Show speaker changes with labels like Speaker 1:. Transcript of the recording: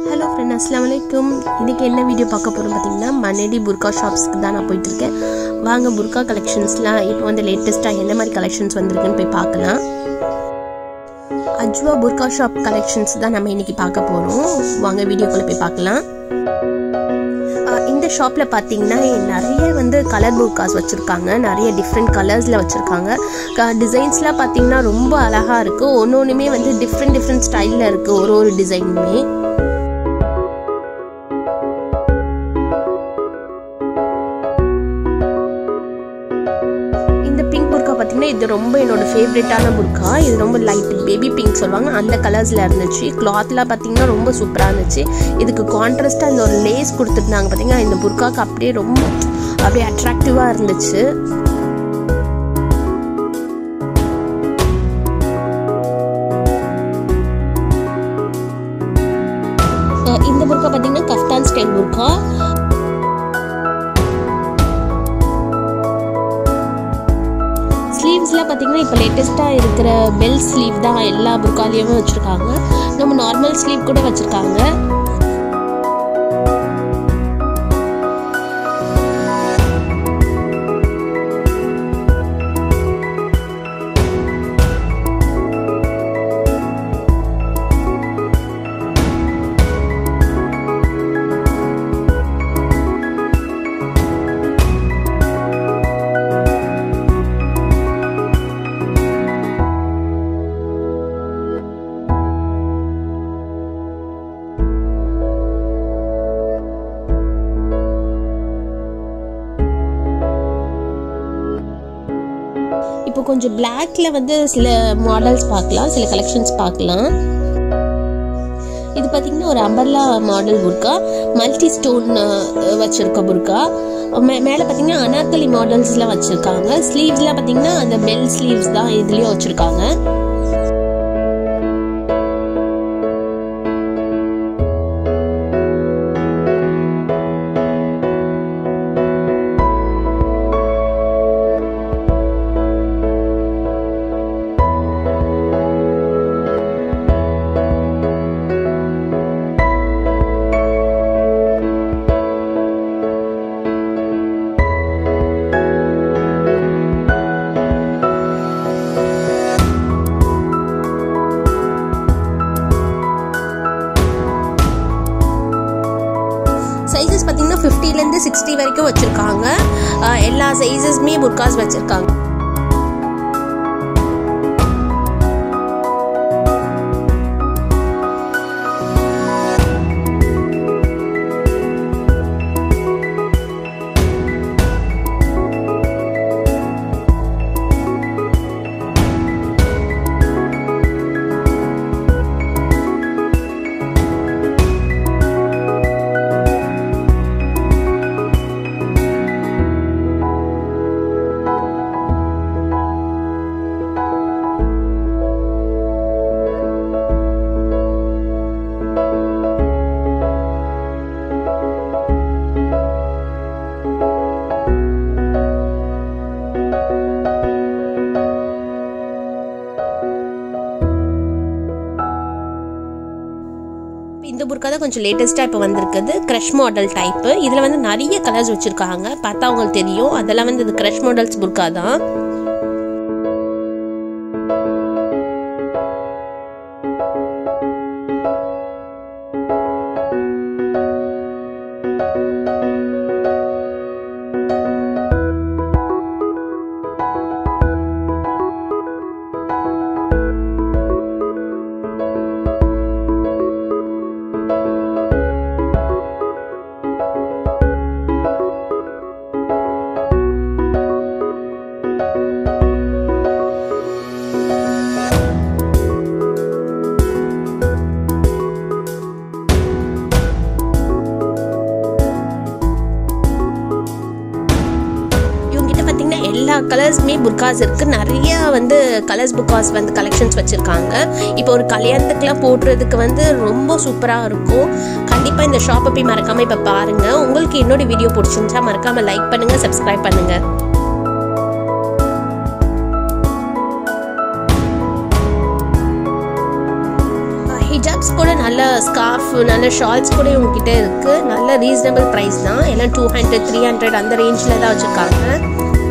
Speaker 1: hello friend அஸ்லாம் வலைக்கும் இன்றைக்கி என்ன வீடியோ பார்க்க போகிறோம் பார்த்தீங்கன்னா மன்னடி புர்கா ஷாப்ஸ்க்கு தான் நான் போயிட்டுருக்கேன் வாங்க புர்கா கலெக்ஷன்ஸ்லாம் இப்போ வந்து லேட்டஸ்ட்டாக என்ன மாதிரி கலெக்ஷன்ஸ் வந்திருக்குன்னு போய் பார்க்கலாம் அஜ்வா புர்கா ஷாப் கலெக்ஷன்ஸ் தான் நம்ம இன்றைக்கி பார்க்க போகிறோம் வாங்க வீடியோக்குள்ளே போய் பார்க்கலாம் ஆஹ் இந்த ஷாப்பில் பார்த்தீங்கன்னா நிறைய வந்து கலர் புர்காஸ் வச்சுருக்காங்க நிறைய டிஃப்ரெண்ட் கலர்ஸில் வச்சுருக்காங்க டிசைன்ஸ்லாம் பார்த்தீங்கன்னா ரொம்ப அழகாக இருக்குது ஒன்று ஒன்றுமே வந்து டிஃப்ரெண்ட் டிஃப்ரெண்ட் ஸ்டைலில் இருக்குது ஒரு ஒரு டிசைனுமே இந்த பிங்க் புர்கா பார்த்தீங்கன்னா இது ரொம்ப என்னோட ஃபேவரட்டான புர்கா இது ரொம்ப லைட் பேபி பிங்க் சொல்லுவாங்க அந்த கலர்ஸில் இருந்துச்சு கிளாத்லாம் பார்த்தீங்கன்னா ரொம்ப சூப்பராக இருந்துச்சு இதுக்கு கான்ட்ராஸ்ட்டாக இந்த ஒரு லேஸ் கொடுத்துருந்தாங்க பார்த்தீங்கன்னா இந்த புர்காக்கு அப்படியே ரொம்ப அப்படியே அட்ராக்டிவாக இருந்துச்சு அஹ் இந்த புர்கா பார்த்தீங்கன்னா கஃப்தான் ஸ்டைல் புர்கா ஸ்லீவ்ஸ்லாம் பார்த்தீங்கன்னா இப்போ லேட்டஸ்ட்டாக இருக்கிற பெல் ஸ்லீவ் தான் எல்லா புர்காலையுமே வச்சுருக்காங்க நம்ம நார்மல் ஸ்லீவ் கூட வச்சுருக்காங்க இப்போ கொஞ்சம் பிளாக்ல வந்து சில மாடல்ஸ் பார்க்கலாம் சில கலெக்ஷன்ஸ் பார்க்கலாம் இது பார்த்தீங்கன்னா ஒரு அம்பர்லா மாடல் புர்கா மல்டி ஸ்டோன் வச்சிருக்க புர்கா மே மேலே பார்த்தீங்கன்னா அனார்கலி மாடல்ஸ்லாம் வச்சுருக்காங்க ஸ்லீவ்ஸ்லாம் பார்த்தீங்கன்னா அந்த பெல் ஸ்லீவ்ஸ் தான் இதுலேயும் வச்சுருக்காங்க சைஸஸ் பார்த்தீங்கன்னா ஃபிஃப்டிலேருந்து சிக்ஸ்டி வரைக்கும் வச்சுருக்காங்க எல்லா சைஸஸ்மே புர்காஸ் வச்சுருக்காங்க இந்த புர்கா தான் கொஞ்சம் லேட்டஸ்ட்டாக இப்போ வந்திருக்குது க்ரஷ் மாடல் டைப்பு இதில் வந்து நிறைய கலர்ஸ் வச்சுருக்காங்க பார்த்தா அவங்களுக்கு தெரியும் அதெல்லாம் வந்து இது க்ரஷ் மாடல்ஸ் புர்கா தான் இவங்ககிட்ட பார்த்தீங்கன்னா எல்லா கலர்ஸுமே புர்காஸ் இருக்குது நிறைய வந்து கலர்ஸ் புர்காஸ் வந்து கலெக்ஷன்ஸ் வச்சுருக்காங்க இப்போ ஒரு கல்யாணத்துக்குலாம் போடுறதுக்கு வந்து ரொம்ப சூப்பராக இருக்கும் கண்டிப்பாக இந்த ஷாப்பை போய் மறக்காமல் இப்போ பாருங்கள் உங்களுக்கு என்னோட வீடியோ பிடிச்சிருந்துச்சா மறக்காமல் லைக் பண்ணுங்கள் சப்ஸ்கிரைப் பண்ணுங்கள் ஹிஜாப்ஸ் கூட நல்ல ஸ்கார்ஃப் நல்ல ஷால்ஸ் கூட உங்ககிட்ட இருக்குது நல்ல ரீசனபிள் ப்ரைஸ் தான் எல்லாம் டூ ஹண்ட்ரட் த்ரீ ஹண்ட்ரட் அந்த ரேஞ்சில் தான் வச்சுருக்காங்க